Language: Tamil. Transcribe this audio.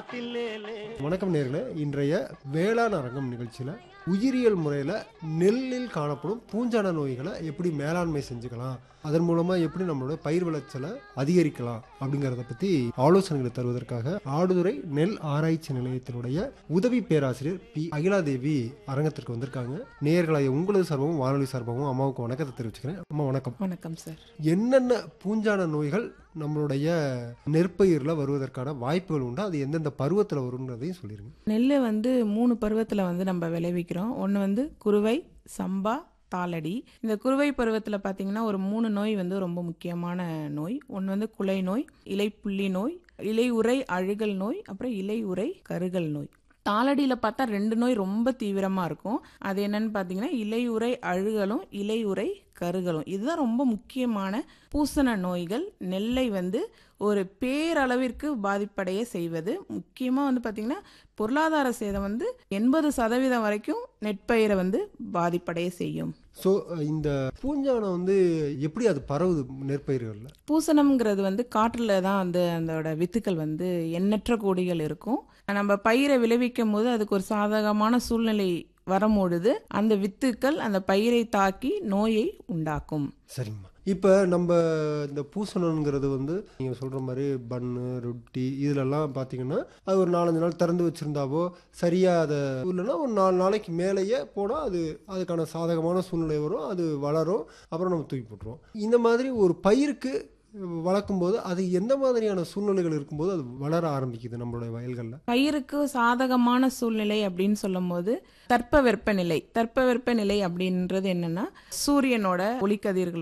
தில்லேலே வணக்கம் நேர்களே இன்றைய வேளாண் அரங்கம் நிகழ்ச்சியில் உயிரியல் முறையில் நெல்லில் காணப்படும் பூஞ்சான நோய்களை எப்படி மேலாண்மை செஞ்சுக்கலாம் அதன் மூலமாக எப்படி நம்மளோட பயிர் விளைச்சலை அதிகரிக்கலாம் அப்படிங்கிறத பற்றி ஆலோசனைகளை தருவதற்காக ஆடுதுறை நெல் ஆராய்ச்சி நிலையத்தினுடைய உதவி பேராசிரியர் பி அகிலாதேவி அரங்கத்திற்கு வந்திருக்காங்க நேயர்களாய உங்களது சார்பாகவும் வானொலி சார்பாகவும் அம்மாவுக்கு வணக்கத்தை தெரிவிச்சுக்கிறேன் அம்மா வணக்கம் வணக்கம் சார் என்னென்ன பூஞ்சான நோய்கள் நம்மளுடைய நெற்பயிரில் வருவதற்கான வாய்ப்புகள் உண்டு அது எந்தெந்த பருவத்தில் வருங்கிறதையும் சொல்லிடுங்க நெல் வந்து மூணு பருவத்தில் வந்து நம்ம விளைவிக்கிறோம் ஒன்று வந்து குருவை சம்பா தாளடி இந்த குருவை பருவத்தில் பார்த்தீங்கன்னா ஒரு மூணு நோய் வந்து ரொம்ப முக்கியமான நோய் ஒன்று வந்து குலை நோய் இலைப்புள்ளி நோய் இலை உறை அழுகல் நோய் அப்புறம் இலை உறை கருகல் நோய் தாளடியில் பார்த்தா ரெண்டு நோய் ரொம்ப தீவிரமாக இருக்கும் அது என்னன்னு பார்த்தீங்கன்னா இலையுறை அழுகலும் இலையுறை கருகலும் இதுதான் ரொம்ப முக்கியமான பூசண நோய்கள் நெல்லை வந்து ஒரு பேரளவிற்கு பாதிப்படைய செய்வது முக்கியமாக வந்து பார்த்திங்கன்னா பொருளாதார சேதம் வந்து எண்பது சதவீதம் வரைக்கும் நெற்பயிரை வந்து பாதிப்படைய செய்யும் ஸோ இந்த பூஞ்சானம் வந்து எப்படி அது பரவுது நெற்பயிர்களில் பூசணம்ங்கிறது வந்து காற்றில் தான் வந்து அதோட வித்துக்கள் வந்து எண்ணற்ற கோடிகள் இருக்கும் நம்ம பயிரை விளைவிக்கும் போது அதுக்கு ஒரு சாதகமான சூழ்நிலை வரும்பொழுது அந்த வித்துக்கள் அந்த பயிரை தாக்கி நோயை உண்டாக்கும் சரிங்கம்மா இப்போ நம்ம இந்த பூசணங்கிறது வந்து நீங்கள் சொல்கிற மாதிரி பன்னு ரொட்டி இதிலெல்லாம் பார்த்தீங்கன்னா அது ஒரு நாலஞ்சு நாள் திறந்து வச்சுருந்தாவோ சரியாக அதை இல்லைன்னா ஒரு நாலு நாளைக்கு மேலேயே போனால் அது அதுக்கான சாதகமான சூழ்நிலை வரும் அது வளரும் அப்புறம் நம்ம தூக்கி போட்டுருவோம் இந்த மாதிரி ஒரு பயிருக்கு வளர்க்கும்போது அது எந்த மாதிரியான சூழ்நிலைகள் இருக்கும்போது அது வளர ஆரம்பிக்குது நம்மளுடைய வயல்களில் பயிருக்கு சாதகமான சூழ்நிலை அப்படின்னு சொல்லும்போது தட்ப வெப்பநிலை தட்ப வெப்பநிலை அப்படின்றது என்னன்னா சூரியனோட ஒளிக்கதிர்கள்